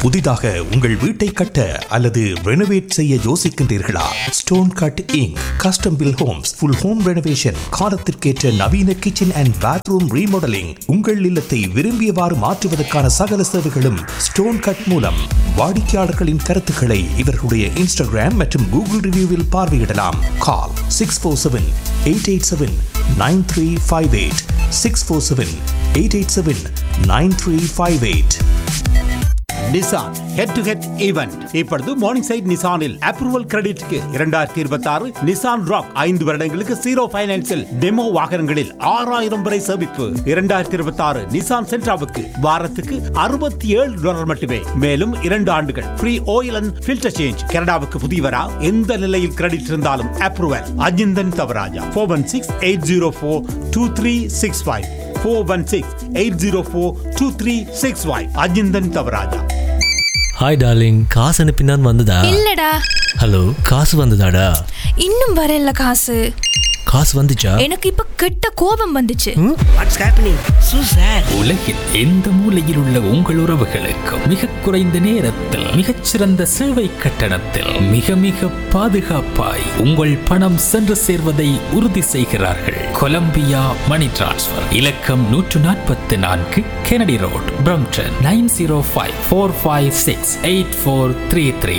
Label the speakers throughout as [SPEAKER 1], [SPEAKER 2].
[SPEAKER 1] புதிதாக உங்கள் வீட்டை கட்ட அல்லது ரெனோவேட் செய்ய யோசிக்கின்றீர்களா stone cut inc custom built homes full home renovation காலத்திற்கேற்ற நவீன கிச்சன் அண்ட் பாத்ரூம் ரீமாடலிங் உங்கள் இல்லத்தை விரும்பியவாறு மாற்றுவதற்கான சகல சேவைகளும் ஸ்டோன் கட் மூலம் வாடிக்கையாளர்களின் கருத்துக்களை இவர்களுடைய இன்ஸ்டாகிராம் மற்றும் கூகுள் ரிவ்யூவில் பார்வையிடலாம் call six four seven eight eight seven nine three five eight six four seven eight eight seven nine three five eight
[SPEAKER 2] Nissan head to head event இப்பொழுது மார்னிங் சைட் நிசானில் approval கிரெடிட்க்கு இரண்டாயிரத்தி இருபத்தி ஆறு Nissan rock ஐந்து வருடங்களுக்கு zero பைனான்சில் demo வாகனங்களில் ஆறாயிரம் வரை சேமிப்பு இரண்டாயிரத்தி இருபத்தி ஆறு நிசான் சென்ட்ராவுக்கு வாரத்துக்கு அறுபத்தி ஏழு டாலர் மட்டுமே மேலும் இரண்டு ஆண்டுகள் free oil and filter change கனடாவுக்கு புதியவரா எந்த நிலையில் கிரெடிட் இருந்தாலும் approval Ajinthan Thavarajah four one six eight zero four two three six five four one six eight zero four two three six five Ajinthan Thavarajah
[SPEAKER 3] hi darling காசு அனுப்பினான் வந்ததா
[SPEAKER 4] இல்லடா
[SPEAKER 3] ஹலோ காசு வந்ததாடா
[SPEAKER 4] இன்னும் வரல காசு
[SPEAKER 3] காசு வந்துச்சா
[SPEAKER 4] எனக்கு இப்ப கெட்ட கோபம் வந்துச்சு
[SPEAKER 5] வாட்ஸ் ஹேப்பனிங் சூ சார்
[SPEAKER 6] உலகில் எந்த மூலையில் உள்ள உங்கள் உறவுகளுக்கு மிக குறைந்த நேரத்தில் மிகச்சிறந்த சேவை கட்டணத்தில் மிக மிக பாதுகாப்பாய் உங்கள் பணம் சென்று சேர்வதை உறுதி செய்கிறார்கள் கொலம்பியா மணி டிரான்ஸ்ஃபர் இலக்கம் நூற்று நாற்பத்தி நான்கு Kennedy road Brampton nine zero five four five six eight four three three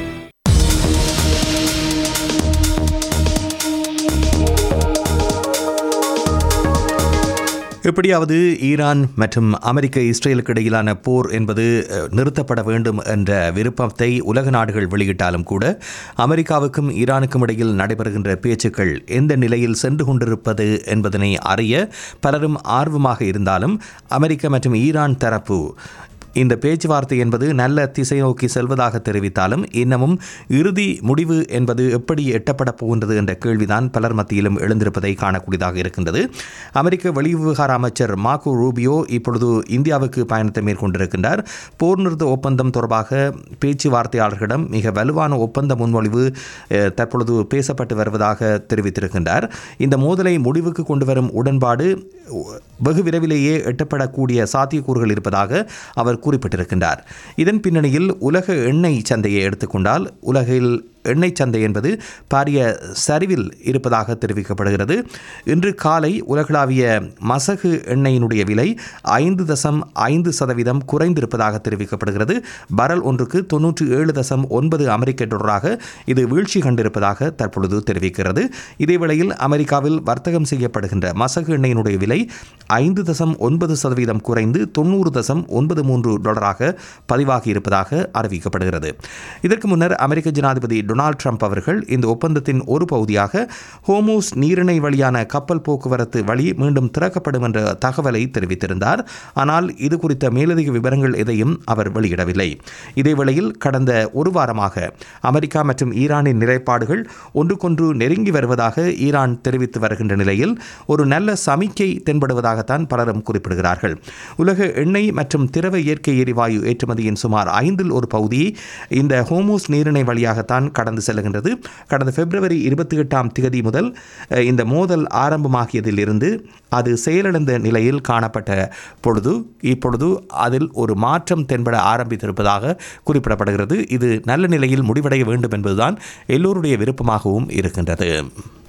[SPEAKER 1] எப்படியாவது ஈரான் மற்றும் அமெரிக்க இஸ்ரேலுக்கு இடையிலான போர் என்பது அஹ், நிறுத்தப்பட வேண்டும் என்ற விருப்பத்தை உலக நாடுகள் வெளியிட்டாலும் கூட அமெரிக்காவுக்கும் ஈரானுக்கும் இடையில் நடைபெறுகின்ற பேச்சுக்கள் எந்த நிலையில் சென்று கொண்டிருப்பது என்பதனை அறிய பலரும் ஆர்வமாக இருந்தாலும் அமெரிக்க மற்றும் ஈரான் தரப்பு இந்த பேச்சுவார்த்தை என்பது நல்ல திசை நோக்கி செல்வதாக தெரிவித்தாலும் இன்னமும் இறுதி முடிவு என்பது எப்படி எட்டப்பட போகின்றது என்ற கேள்விதான் பலர் மத்தியிலும் எழுந்திருப்பதை காணக்கூடியதாக இருக்கின்றது அமெரிக்க வெளிவிவகார அமைச்சர் மார்கோ ரூபியோ இப்பொழுது இந்தியாவுக்கு பயணத்தை மேற்கொண்டிருக்கின்றார் போர் நிறுத்த ஒப்பந்தம் தொடர்பாக பேச்சுவார்த்தையாளர்களிடம் மிக வலுவான ஒப்பந்த முன்மொழிவு அஹ், தற்பொழுது பேசப்பட்டு வருவதாக தெரிவித்திருக்கின்றார் இந்த மோதலை முடிவுக்கு கொண்டு வரும் உடன்பாடு வெகு விரைவிலேயே எட்டப்படக்கூடிய சாத்தியக்கூறுகள் இருப்பதாக அவர் குறிப்பிட்டிருக்கின்றார் இதன் பின்னணியில் உலக எண்ணெய் சந்தையை எடுத்துக்கொண்டால் உலகில் எண்ணெய் சந்தை என்பது பாரிய சரிவில் இருப்பதாக தெரிவிக்கப்படுகிறது இன்று காலை உலகளாவிய மசகு எண்ணெயினுடைய விலை ஐந்து தசம் ஐந்து சதவீதம் குறைந்திருப்பதாக தெரிவிக்கப்படுகிறது பரல் ஒன்றுக்கு தொன்னூற்றி ஏழு தசம் ஒன்பது அமெரிக்க டாலராக இது வீழ்ச்சி கண்டிருப்பதாக தற்பொழுது தெரிவிக்கிறது இதேவேளையில் அமெரிக்காவில் வர்த்தகம் செய்யப்படுகின்ற மசகு எண்ணெயினுடைய விலை ஐந்து தசம் ஒன்பது சதவீதம் குறைந்து தொண்ணூறு தசம் ஒன்பது மூன்று டாலராக பதிவாகி இருப்பதாக அறிவிக்கப்படுகிறது இதற்கு முன்னர் அமெரிக்க ஜனாதிபதி டொனால்ட் ட்ரம்ப் அவர்கள் இந்த ஒப்பந்தத்தின் ஒரு பகுதியாக ஹோமோஸ் நீரிணை வழியான கப்பல் போக்குவரத்து வழி மீண்டும் திறக்கப்படும் என்ற தகவலை தெரிவித்திருந்தார் ஆனால் இது குறித்த மேலதிக விவரங்கள் எதையும் அவர் வெளியிடவில்லை இதேவேளையில் கடந்த ஒரு வாரமாக அமெரிக்கா மற்றும் ஈரானின் நிலைப்பாடுகள் ஒன்றுக்கொன்று நெருங்கி வருவதாக ஈரான் தெரிவித்து வருகின்ற நிலையில் ஒரு நல்ல சமிக்கை தென்படுவதாகத்தான் பலரும் குறிப்பிடுகிறார்கள் உலக எண்ணெய் மற்றும் திரவ இயற்கை எரிவாயு ஏற்றுமதியின் சுமார் ஐந்தில் ஒரு பகுதி இந்த ஹோமோஸ் நீரிணை வழியாகத்தான் கடந்து செல்கின்றது கடந்த பிப்ரவரி இருபத்தி எட்டாம் திகதி முதல் அஹ், இந்த மோதல் ஆரம்பமாகியதில் இருந்து அது செயலிழந்த நிலையில் காணப்பட்ட பொழுது இப்பொழுது அதில் ஒரு மாற்றம் தென்பட ஆரம்பித்திருப்பதாக குறிப்பிடப்படுகிறது இது நல்ல நிலையில் முடிவடைய வேண்டும் என்பதுதான் எல்லோருடைய விருப்பமாகவும் இருக்கின்றது